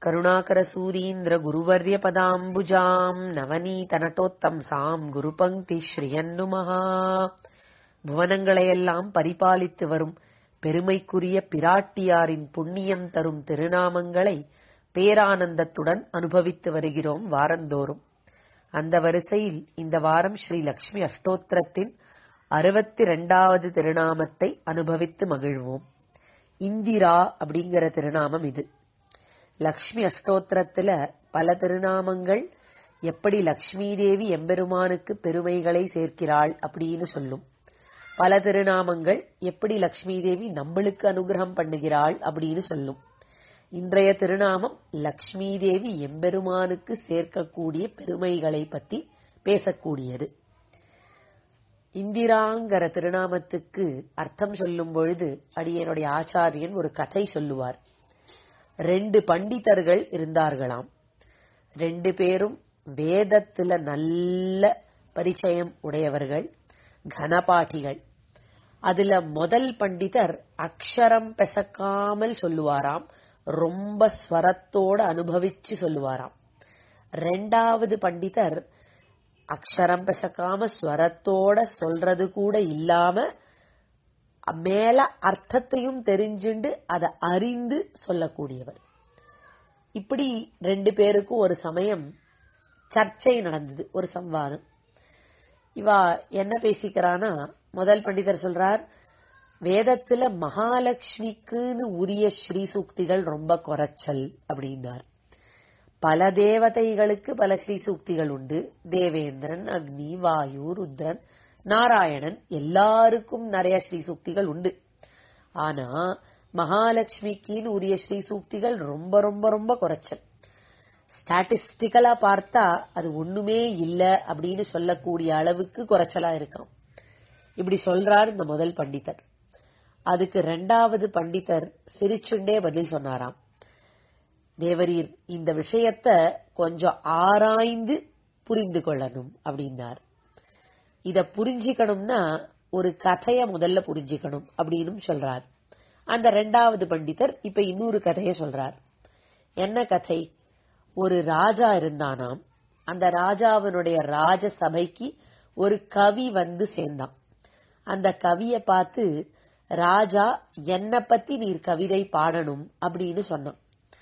கருணாகரசூரீந்திர குருவர்ய பதாம்புஜாம் நவநீதநட்டோத்தம் சாம் குருபங்கி ஸ்ரீயன்னுமஹா புவனங்களையெல்லாம் பரிபாலித்து வரும் பெருமைக்குரிய பிராட்டியாரின் புண்ணியம் தரும் திருநாமங்களை பேரானந்தத்துடன் அனுபவித்து வருகிறோம் வாரந்தோறும் அந்த வரிசையில் இந்த வாரம் ஸ்ரீ லக்ஷ்மி அஷ்டோத்திரத்தின் அறுபத்தி ரெண்டாவது திருநாமத்தை அனுபவித்து மகிழ்வோம் இந்திரா அப்படிங்கிற திருநாமம் இது லக்ஷ்மி அஷ்டோத்திரத்துல பல திருநாமங்கள் எப்படி லக்ஷ்மி தேவி எம்பெருமானுக்கு பெருமைகளை சேர்க்கிறாள் அப்படின்னு சொல்லும் பல திருநாமங்கள் எப்படி லக்ஷ்மி தேவி நம்மளுக்கு அனுகிரகம் பண்ணுகிறாள் அப்படின்னு சொல்லும் இன்றைய திருநாமம் லக்ஷ்மி தேவி எம்பெருமானுக்கு சேர்க்கக்கூடிய பெருமைகளை பத்தி பேசக்கூடியது இந்திராங்கிற திருநாமத்துக்கு அர்த்தம் சொல்லும் பொழுது அடியனுடைய ஆச்சாரியன் ஒரு கதை சொல்லுவார் ரெண்டு பண்டிதர்கள் இருந்தார்களாம் ரெண்டு பேரும் வேதத்துல நல்ல பரிச்சயம் உடையவர்கள் கனபாட்டிகள் அதுல முதல் பண்டிதர் அக்ஷரம் பெசக்காமல் சொல்லுவாராம் ரொம்ப ஸ்வரத்தோட அனுபவிச்சு சொல்லுவாராம் ரெண்டாவது பண்டிதர் அக்ஷரம் பெசக்காம ஸ்வரத்தோட சொல்றது கூட இல்லாம மேல அர்த்தத்தையும் தெரிஞ்சுண்டு அதை அறிந்து சொல்லக்கூடியவர் இப்படி ரெண்டு பேருக்கும் ஒரு சமயம் சர்ச்சை நடந்தது ஒரு சம்வாதம் இவா என்ன பேசிக்கிறானா முதல் பண்டிதர் சொல்றார் வேதத்துல மகாலட்சுமிக்குன்னு உரிய ஸ்ரீ சூக்திகள் ரொம்ப குறைச்சல் அப்படின்னார் பல தேவதைகளுக்கு பல ஸ்ரீ சூக்திகள் உண்டு தேவேந்திரன் அக்னி வாயு ருத்ரன் நாராயணன் எல்லாருக்கும் நிறைய ஸ்ரீ சூக்திகள் உண்டு ஆனா மகாலட்சுமிக்குன்னு உரிய ஸ்ரீ சூக்திகள் ரொம்ப ரொம்ப ரொம்ப குறைச்சல் ஸ்டாட்டிஸ்டிக்கலா பார்த்தா அது ஒண்ணுமே இல்ல அப்படின்னு சொல்லக்கூடிய அளவுக்கு குறைச்சலா இருக்காம் இப்படி சொல்றார் இந்த முதல் பண்டிதர் அதுக்கு ரெண்டாவது பண்டிதர் சிரிச்சுண்டே பதில் சொன்னாராம் தேவரீர் இந்த விஷயத்த கொஞ்சம் ஆராய்ந்து புரிந்து கொள்ளணும் அப்படின்னார் இத புரிஞ்சுக்கணும்னா ஒரு கதைய முதல்ல புரிஞ்சுக்கணும் அப்படின்னு சொல்றார் அந்த ரெண்டாவது பண்டிதர் இப்ப இன்னொரு கதைய சொல்றார் என்ன கதை ஒரு ராஜா இருந்தானாம் அந்த ராஜாவினுடைய ராஜ சபைக்கு ஒரு கவி வந்து சேர்ந்தான் அந்த கவிய பார்த்து ராஜா என்ன பத்தி நீர் கவிதை பாடணும் அப்படின்னு சொன்னான்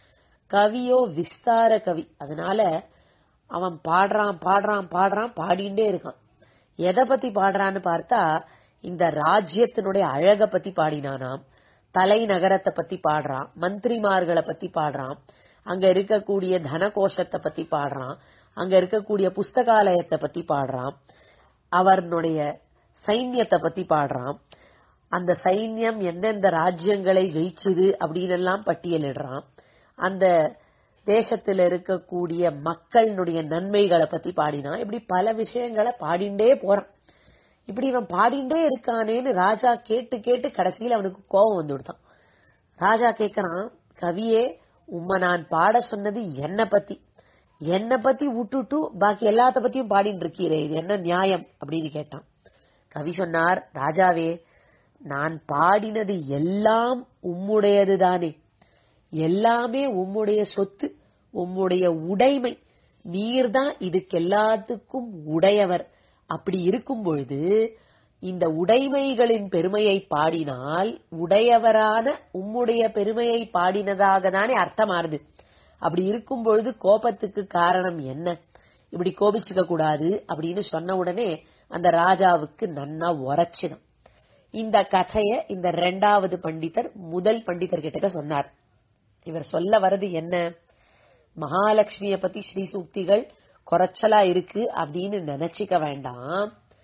கவியோ விஸ்தார கவி அதனால அவன் பாடுறான் பாடுறான் பாடுறான் பாடிண்டே இருக்கான் எதை பத்தி பாடுறான்னு பார்த்தா இந்த ராஜ்யத்தினுடைய அழக பத்தி பாடினானாம் தலைநகரத்தை பத்தி பாடுறான் மந்திரிமார்களை பத்தி பாடுறான் அங்க இருக்கக்கூடிய தனகோஷத்தை பத்தி பாடுறான் அங்க இருக்கக்கூடிய புஸ்தகாலயத்தை பத்தி பாடுறான் அவனுடைய சைன்யத்தை பத்தி பாடுறான் அந்த சைன்யம் எந்தெந்த ராஜ்யங்களை ஜெயிச்சுது அப்படின்னு எல்லாம் பட்டியலிடுறான் அந்த தேசத்துல இருக்கக்கூடிய மக்களினுடைய நன்மைகளை பத்தி பாடினான் இப்படி பல விஷயங்களை பாடிண்டே போறான் இப்படி இவன் பாடிண்டே இருக்கானேன்னு ராஜா கேட்டு கேட்டு கடைசியில அவனுக்கு கோபம் வந்து விடுத்தான் ராஜா கேக்குறான் கவியே உம்மை நான் பாட சொன்னது என்ன பத்தி என்ன பத்தி விட்டுட்டு பாக்கி எல்லாத்த பத்தியும் பாடிட்டு இருக்கீரே இது என்ன நியாயம் அப்படின்னு கேட்டான் கவி சொன்னார் ராஜாவே நான் பாடினது எல்லாம் உம்முடையது தானே எல்லாமே உம்முடைய சொத்து உம்முடைய உடைமை நீர்தான் இதுக்கு எல்லாத்துக்கும் உடையவர் அப்படி இருக்கும் பொழுது இந்த உடைமைகளின் பெருமையை பாடினால் உடையவரான உம்முடைய பெருமையை பாடினதாக தானே அர்த்தமாறுது அப்படி இருக்கும் பொழுது கோபத்துக்கு காரணம் என்ன இப்படி கோபிச்சுக்க கூடாது அப்படின்னு சொன்ன உடனே அந்த ராஜாவுக்கு நன்னா உரைச்சிடும் இந்த கதைய இந்த ரெண்டாவது பண்டிதர் முதல் பண்டிதர் கிட்ட சொன்னார் இவர் சொல்ல வர்றது என்ன மகாலட்சுமிய பத்தி ஸ்ரீ சூக்திகள் குறைச்சலா இருக்கு அப்படின்னு நினைச்சுக்க வேண்டாம்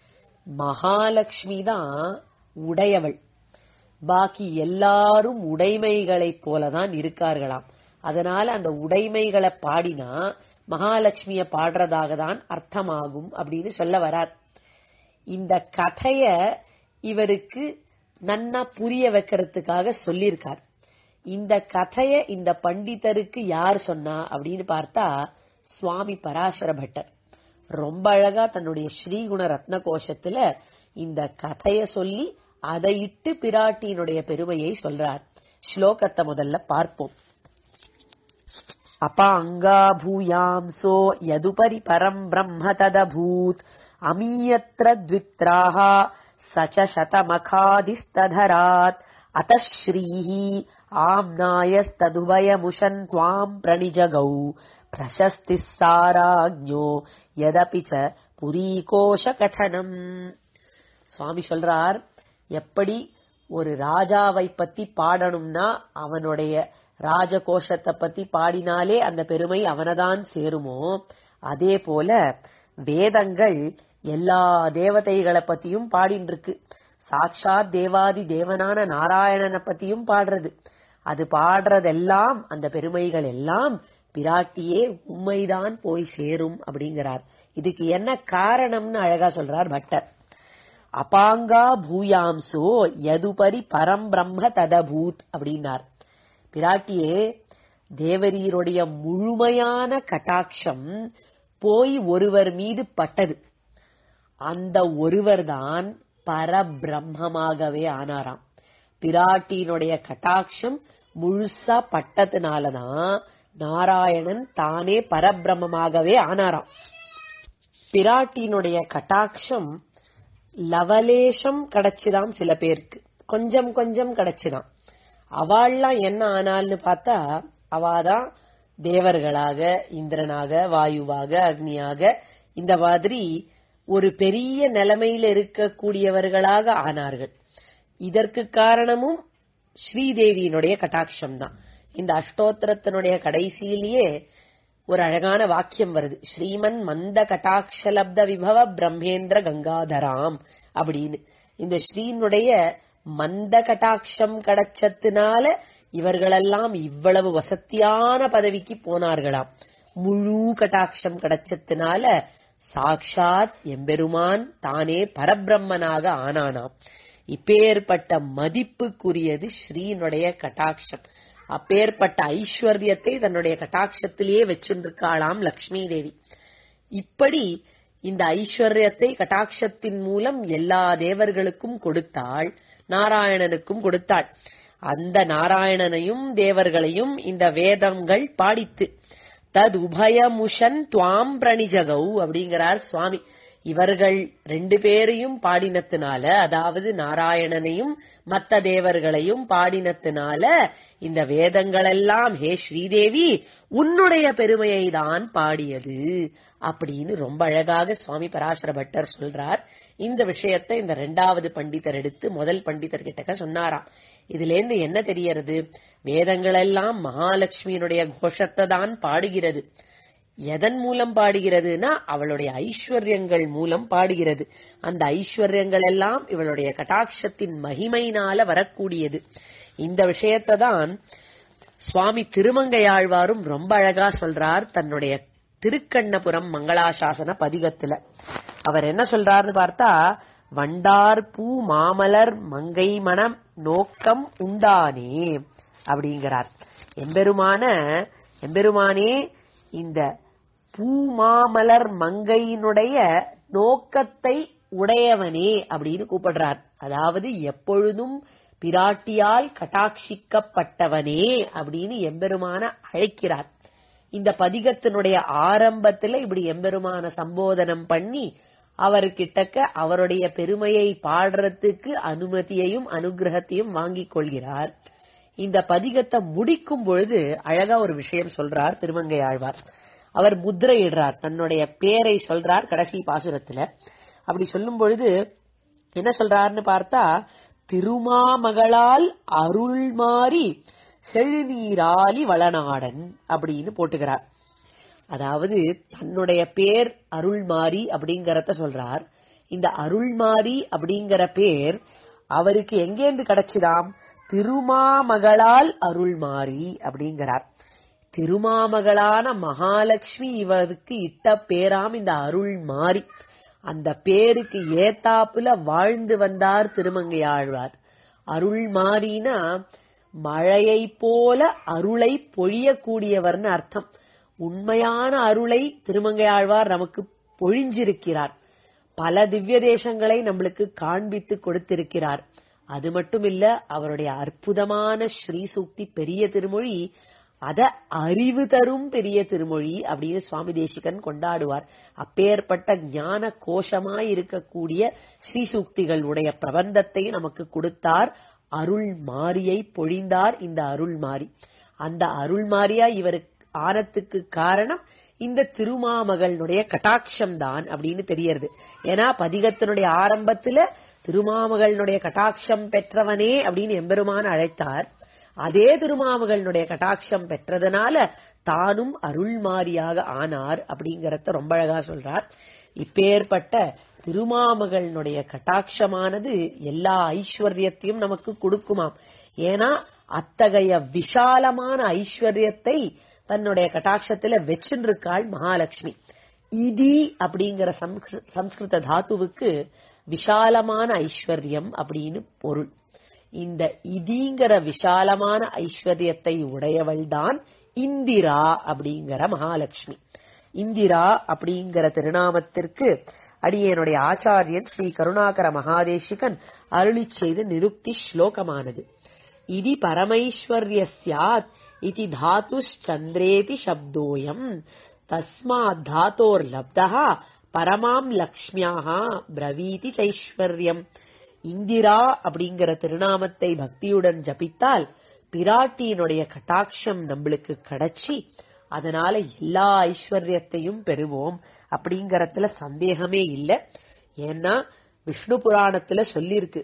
மகாலட்சுமி தான் உடையவள் பாக்கி எல்லாரும் உடைமைகளை போலதான் இருக்கார்களாம் அதனால அந்த உடைமைகளை பாடினா மகாலட்சுமிய பாடுறதாக தான் அர்த்தமாகும் அப்படின்னு சொல்ல வரார் இந்த கதைய இவருக்கு நன்னா புரிய வைக்கிறதுக்காக சொல்லியிருக்கார் இந்த கதைய இந்த பண்டிதருக்கு யார் சொன்னா அப்படின்னு பார்த்தா சுவாமி பராசர பட்டர் ரொம்ப அழகா தன்னுடைய ஸ்ரீகுண ரத்ன கோஷத்துல இந்த கதைய சொல்லி அதை இட்டு பிராட்டியினுடைய பெருமையை சொல்றார் ஸ்லோகத்தை முதல்ல பார்ப்போம் அபாங்கா பூயாம்சோ யதுபரி பரம் பிரம்ம ததபூத் அமீயத்ர த்வித்ராः சச்ச சதமகாதிஸ்ததராத் அத்தஸ்ரீः ஆம்னாயஸ்ததுபயமுஷன் त्वाम् பிரணிஜகௌ பிரசஸ்திः சாராஜ்ஞோ யதபி ச புரீகோஷ கதனம் சுவாமி சொல்றார் எப்படி ஒரு ராஜாவை பத்தி பாடணும்னா அவனுடைய ராஜகோஷத்தை பத்தி பாடினாலே அந்த பெருமை அவனதான் சேருமோ அதே போல வேதங்கள் எல்லா தேவதைகளை பத்தியும் பாடின்னு இருக்கு சாட்சாத் தேவாதி தேவனான நாராயணனை பத்தியும் பாடுறது அது பாடுறதெல்லாம் அந்த பெருமைகள் எல்லாம் பிராட்டியே உண்மைதான் போய் சேரும் அப்படிங்கிறார் இதுக்கு என்ன காரணம்னு அழகா சொல்றார் பட்டர் அபாங்கா பூயாம்சோ யதுபரி பரம் பிரம்ம ததபூத் அப்படின்னார் பிராட்டியே தேவரீருடைய முழுமையான கட்டாட்சம் போய் ஒருவர் மீது பட்டது அந்த ஒருவர்தான் பரபிரம்மமாகவே ஆனாராம் பிராட்டியினுடைய கட்டாட்சம் முழுசா பட்டதுனாலதான் நாராயணன் தானே பரபிரம்மமாகவே ஆனாராம் பிராட்டியினுடைய கட்டாட்சம் லவலேஷம் கிடைச்சுதான் சில பேருக்கு கொஞ்சம் கொஞ்சம் கிடைச்சுதான் அவாள்லாம் என்ன ஆனால்னு பார்த்தா அவாதான் தேவர்களாக இந்திரனாக வாயுவாக அக்னியாக இந்த மாதிரி ஒரு பெரிய நிலைமையில இருக்கக்கூடியவர்களாக ஆனார்கள் இதற்கு காரணமும் ஸ்ரீதேவியினுடைய கட்டாட்சம் தான் இந்த அஷ்டோத்திரத்தினுடைய கடைசியிலேயே ஒரு அழகான வாக்கியம் வருது ஸ்ரீமன் மந்த கட்டாட்சலப்த விபவ பிரம்மேந்திர கங்காதராம் அப்படின்னு இந்த ஸ்ரீனுடைய மந்த கட்டாட்சம் கிடைச்சதுனால இவர்களெல்லாம் இவ்வளவு வசத்தியான பதவிக்கு போனார்களாம் முழு கட்டாட்சம் கிடைச்சதுனால சாக்ஷாத் எம்பெருமான் தானே பரபிரம்மனாக ஆனானாம் இப்பேற்பட்ட மதிப்புக்குரியது ஸ்ரீனுடைய கட்டாட்சம் அப்பேற்பட்ட ஐஸ்வர்யத்தை தன்னுடைய கட்டாட்சத்திலேயே வச்சுருக்காளாம் லக்ஷ்மி தேவி இப்படி இந்த ஐஸ்வர்யத்தை கட்டாட்சத்தின் மூலம் எல்லா தேவர்களுக்கும் கொடுத்தாள் நாராயணனுக்கும் கொடுத்தாள் அந்த நாராயணனையும் தேவர்களையும் இந்த வேதங்கள் பாடித்து தது உபயமுஷன் துவாம் பிரணிஜகௌ அப்படிங்கிறார் சுவாமி இவர்கள் ரெண்டு பேரையும் பாடினத்தினால அதாவது நாராயணனையும் மத்த தேவர்களையும் பாடினத்தினால இந்த வேதங்களெல்லாம் ஹே ஸ்ரீதேவி உன்னுடைய பெருமையை தான் பாடியது அப்படின்னு ரொம்ப அழகாக சுவாமி பராசர பட்டர் சொல்றார் இந்த விஷயத்தை இந்த ரெண்டாவது பண்டிதர் எடுத்து முதல் பண்டிதர் கிட்டக்க சொன்னாராம் இதுல இருந்து என்ன தெரியறது வேதங்கள் எல்லாம் மகாலட்சுமியினுடைய கோஷத்தை தான் பாடுகிறது எதன் மூலம் பாடுகிறதுனா அவளுடைய ஐஸ்வர்யங்கள் மூலம் பாடுகிறது அந்த ஐஸ்வர்யங்கள் எல்லாம் இவளுடைய கட்டாட்சத்தின் மகிமையினால வரக்கூடியது இந்த விஷயத்தை தான் சுவாமி திருமங்கையாழ்வாரும் ரொம்ப அழகா சொல்றார் தன்னுடைய திருக்கண்ணபுரம் மங்களாசாசன பதிகத்துல அவர் என்ன சொல்றாருன்னு பார்த்தா வண்டார் பூ மாமலர் மங்கை மனம் நோக்கம் உண்டானே அப்படிங்கிறார் எம்பெருமான எம்பெருமானே இந்த பூமாமலர் மங்கையினுடைய நோக்கத்தை உடையவனே அப்படின்னு கூப்பிடுறார் அதாவது எப்பொழுதும் பிராட்டியால் கட்டாட்சிக்கப்பட்டவனே அப்படின்னு எம்பெருமான அழைக்கிறார் இந்த பதிகத்தினுடைய ஆரம்பத்துல இப்படி எம்பெருமான சம்போதனம் பண்ணி அவர்கிட்டக்க அவருடைய பெருமையை பாடுறதுக்கு அனுமதியையும் அனுகிரகத்தையும் வாங்கிக் கொள்கிறார் இந்த பதிகத்தை முடிக்கும் பொழுது அழகா ஒரு விஷயம் சொல்றார் திருமங்கை ஆழ்வார் அவர் முத்திரையிடுறார் தன்னுடைய பேரை சொல்றார் கடைசி பாசுரத்துல அப்படி சொல்லும் பொழுது என்ன சொல்றாருன்னு பார்த்தா திருமாமகளால் அருள் மாறி செழுநீராலி வளநாடன் அப்படின்னு போட்டுக்கிறார் அதாவது தன்னுடைய பேர் அருள்மாரி அப்படிங்கறத சொல்றார் இந்த அருள்மாரி அப்படிங்கிற பேர் அவருக்கு எங்கேந்து கிடைச்சுதாம் திருமாமகளால் அருள்மாரி அப்படிங்கிறார் திருமாமகளான மகாலட்சுமி இவருக்கு இட்ட பேராம் இந்த அருள் மாறி அந்த பேருக்கு ஏத்தாப்புல வாழ்ந்து வந்தார் திருமங்கையாழ்வார் அருள் மாறினா மழையை போல அருளை பொழியக்கூடியவர்னு அர்த்தம் உண்மையான அருளை திருமங்கையாழ்வார் நமக்கு பொழிஞ்சிருக்கிறார் பல திவ்ய தேசங்களை நம்மளுக்கு காண்பித்து கொடுத்திருக்கிறார் அது மட்டும் இல்ல அவருடைய அற்புதமான ஸ்ரீ சூக்தி பெரிய திருமொழி அத அறிவு தரும் பெரிய திருமொழி அப்படின்னு சுவாமி தேசிகன் கொண்டாடுவார் அப்பேற்பட்ட ஞான கோஷமாய் இருக்கக்கூடிய ஸ்ரீசூக்திகள் உடைய பிரபந்தத்தை நமக்கு கொடுத்தார் அருள் மாரியை பொழிந்தார் இந்த அருள் மாரி அந்த அருள் மாரியா இவருக்கு ஆனத்துக்கு காரணம் இந்த திருமாமகளுடைய கட்டாட்சம் தான் அப்படின்னு தெரியறது ஏன்னா பதிகத்தினுடைய ஆரம்பத்துல திருமாமகளுடைய கட்டாட்சம் பெற்றவனே அப்படின்னு எம்பெருமான் அழைத்தார் அதே திருமாமகளுடைய கட்டாட்சம் பெற்றதுனால தானும் அருள்மாரியாக ஆனார் அப்படிங்கறத ரொம்ப அழகா சொல்றார் இப்பேற்பட்ட திருமாமகளுடைய கட்டாட்சமானது எல்லா ஐஸ்வர்யத்தையும் நமக்கு கொடுக்குமாம் ஏன்னா அத்தகைய விஷாலமான ஐஸ்வர்யத்தை தன்னுடைய கட்டாட்சத்துல வச்சுருக்காள் மகாலட்சுமி இதி அப்படிங்கிற சம்ஸ்கிரு- சம்ஸ்கிருத தாத்துவுக்கு விஷாலமான ஐஸ்வர்யம் அப்படின்னு பொருள் இந்த இதிங்கிற விஷாலமான ஐஸ்வர்யத்தை உடையவள்தான் இந்திரா அப்படிங்கிற மகாலட்சுமி இந்திரா அப்படிங்கிற திருநாமத்திற்கு அடியனுடைய ஆச்சாரியன் ஸ்ரீ கருணாகர மகாதேசிகன் அருளிச் செய்த நிருக்தி ஸ்லோகமானது இதி பரமைஸ்வர்ய சியாத் இதி தாத்துச்சந்திரேதி சப்தோயம் தஸ்மாத் தாத்தோர் லப்தா பரமாம் லக்ஷ்மியாக பிரவீதி சைஸ்வர்யம் இந்திரா அப்படிங்கிற திருநாமத்தை பக்தியுடன் ஜபித்தால் பிராட்டியினுடைய கட்டாட்சம் நம்மளுக்கு கிடைச்சி அதனால எல்லா ஐஸ்வர்யத்தையும் பெறுவோம் அப்படிங்கறதுல சந்தேகமே இல்லை ஏன்னா விஷ்ணு புராணத்துல சொல்லியிருக்கு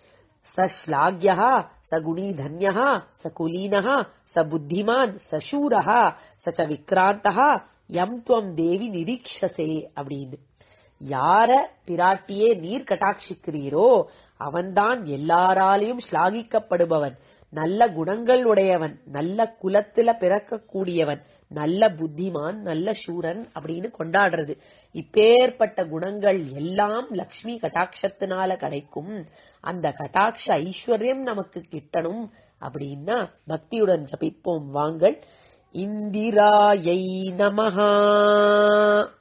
ச ஸ்லாக்யா ச குணீதன்யா ச குலீனஹ ச புத்திமான் ச சூரஹ ச ச விக்ராந்தஹ யம் துவம் தேவி நிரீக்ஷசே அப்படின்னு யார பிராட்டியே நீர் கட்டாட்சிக்கிறீரோ அவன்தான் எல்லாராலையும் ஸ்லாகிக்கப்படுபவன் நல்ல குணங்கள் உடையவன் நல்ல குலத்துல பிறக்கக்கூடியவன் நல்ல புத்திமான் நல்ல சூரன் அப்படின்னு கொண்டாடுறது இப்பேற்பட்ட குணங்கள் எல்லாம் லக்ஷ்மி கட்டாட்சத்தினால கிடைக்கும் அந்த கட்டாட்ச ஐஸ்வர்யம் நமக்கு கிட்டணும் அப்படின்னா பக்தியுடன் ஜபிப்போம் வாங்கள் இந்திராயை நமஹா